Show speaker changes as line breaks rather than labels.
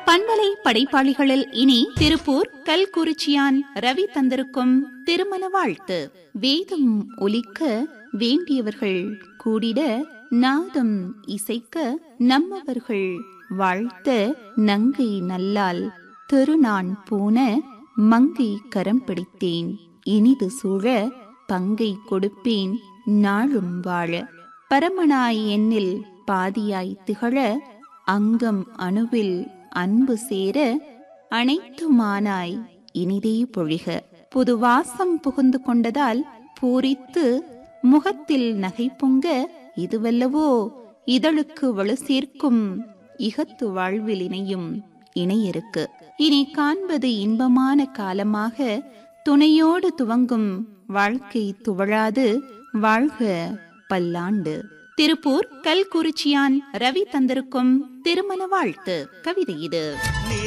பண்பலை படைப்பாளிகளில் இனி திருப்பூர் கல்குறிச்சியான் ரவி தந்திருக்கும் திருமண வாழ்த்து வேதம் ஒலிக்க வேண்டியவர்கள் கூடிட நாதம் இசைக்க நம்மவர்கள் வாழ்த்த நங்கை நல்லால் திருநான் போன மங்கை கரம் பிடித்தேன் இனிது சூழ பங்கை கொடுப்பேன் நாளும் வாழ பரமனாய் எண்ணில் பாதியாய் திகழ அங்கம் அணுவில் அன்பு சேர அனைத்துமானாய் இனிதே பொழிக புது வாசம் புகுந்து கொண்டதால் பூரித்து முகத்தில் நகை பொங்க இதுவல்லவோ இதழுக்கு வலு சேர்க்கும் இகத்து வாழ்வில் இணையும் இணையிருக்கு இனி காண்பது இன்பமான காலமாக துணையோடு துவங்கும் வாழ்க்கை துவழாது வாழ்க பல்லாண்டு திருப்பூர் கல்குறிச்சியான் ரவி தந்திருக்கும் திருமண வாழ்த்து கவிதை இது